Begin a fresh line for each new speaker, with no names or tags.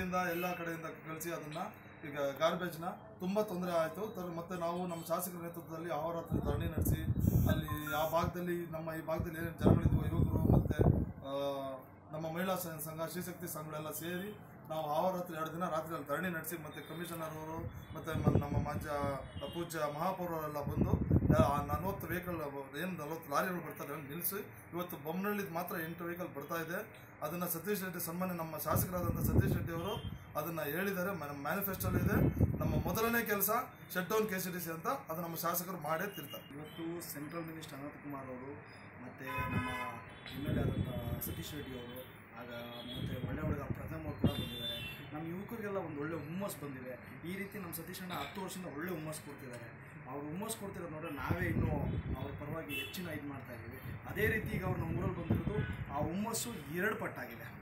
ಕಡೆಯಿಂದ ಎಲ್ಲ ಕಡೆಯಿಂದ ಕಳಿಸಿ ಅದನ್ನ ಈಗ ಗಾರ್ಬೇಜ್ನ ತುಂಬ ತೊಂದರೆ ಆಯಿತು ಮತ್ತೆ ನಾವು ನಮ್ಮ ಶಾಸಕರ ನೇತೃತ್ವದಲ್ಲಿ ಅಹೋರಾತ್ರಿ ಧರಣಿ ನಡೆಸಿ ಅಲ್ಲಿ ಆ ಭಾಗದಲ್ಲಿ ನಮ್ಮ ಈ ಭಾಗದಲ್ಲಿ ಏನೇನು ಜನಗಳಿದ್ವು ಯುವಕರು ಮತ್ತು ನಮ್ಮ ಮಹಿಳಾ ಸ- ಸಂಘ ಶ್ರೀಶಕ್ತಿ ಸಂಘಗಳೆಲ್ಲ ಸೇರಿ ನಾವು ಅಹೋರಾತ್ರಿ ಎರಡು ದಿನ ರಾತ್ರಿ ಅಲ್ಲಿ ಧರಣಿ ನಡೆಸಿ ಮತ್ತು ಕಮಿಷನರ್ ಅವರು ಮತ್ತು ನಮ್ಮ ಮಂಜ ಪೂಜ್ಯ ಮಹಾಪೌರರೆಲ್ಲ ಬಂದು ನಲ್ವತ್ತು ವೆಹಿಕಲ್ ಏನು ನಲ್ವತ್ತು ಲಾರಿಗಳು ಬರ್ತಾರೆ ಅದನ್ನ ನಿಲ್ಲಿಸಿ ಇವತ್ತು ಬೊಮ್ಮನಹಳ್ಳಿದು ಮಾತ್ರ ಎಂಟು ವೆಹಿಕಲ್ ಬರ್ತಾ ಇದೆ ಅದನ್ನು ಸತೀಶ್ ರೆಡ್ಡಿ ಸನ್ಮಾನ್ಯ ನಮ್ಮ ಶಾಸಕರಾದಂಥ ಸತೀಶ್ ರೆಡ್ಡಿ ಅವರು ಅದನ್ನು ಹೇಳಿದ್ದಾರೆ ಮ್ಯಾನಿಫೆಸ್ಟೋಲ್ಲಿ ಇದೆ ನಮ್ಮ ಮೊದಲನೇ ಕೆಲಸ shut down K C T C ಅಂತ ಅದು ನಮ್ಮ ಶಾಸಕರು ಮಾಡೇ ತಿರ್ತಾರೆ
ಇವತ್ತು ಸೆಂಟ್ರಲ್ ಮಿನಿಸ್ಟರ್ ಅನಂತ್ ಕುಮಾರ್ ಅವರು ಮತ್ತು ನಮ್ಮ ಎಮ್ ಎಲ್ ಎ ಆದಂಥ ಸತೀಶ್ ರೆಡ್ಡಿ ಅವರು ಆಗ ಮತ್ತು ಒಳ್ಳೆ ಹುಡುಗ ಪ್ರಥಮ್ ಅವರು ಕೂಡ ಬಂದಿದ್ದಾರೆ ನಮ್ಮ ಯುವಕರಿಗೆಲ್ಲ ಒಂದು ಒಳ್ಳೆ ಹುಮ್ಮಸ್ ಬಂದಿದೆ ಈ ರೀತಿ ನಮ್ಮ ಸತೀಶ್ ಅಣ್ಣ ಹತ್ತು ವರ್ಷದಿಂದ ಒಳ್ಳೆ ಹುಮ್ಮಸ್ ಕೊಡ್ತಿದ್ದಾರೆ ಅವ್ರು ಹುಮ್ಮಸ್ ಕೊಡ್ತಿರೋದು ನೋಡ್ರೆ ನಾವೇ ಇನ್ನೂ ಅವ್ರ ಪರವಾಗಿ ಹೆಚ್ಚಿನ ಇದು ಮಾಡ್ತಾ ಇದ್ದೀವಿ ಅದೇ ರೀತಿ ಈಗ ಅವ್ರು ನಮ್ಮ ಊರಲ್ಲಿ ಬಂದಿರೋದು ಆ ಹುಮ್ಮಸ್ಸು ಎರಡು ಪಟ್ಟಾಗಿದೆ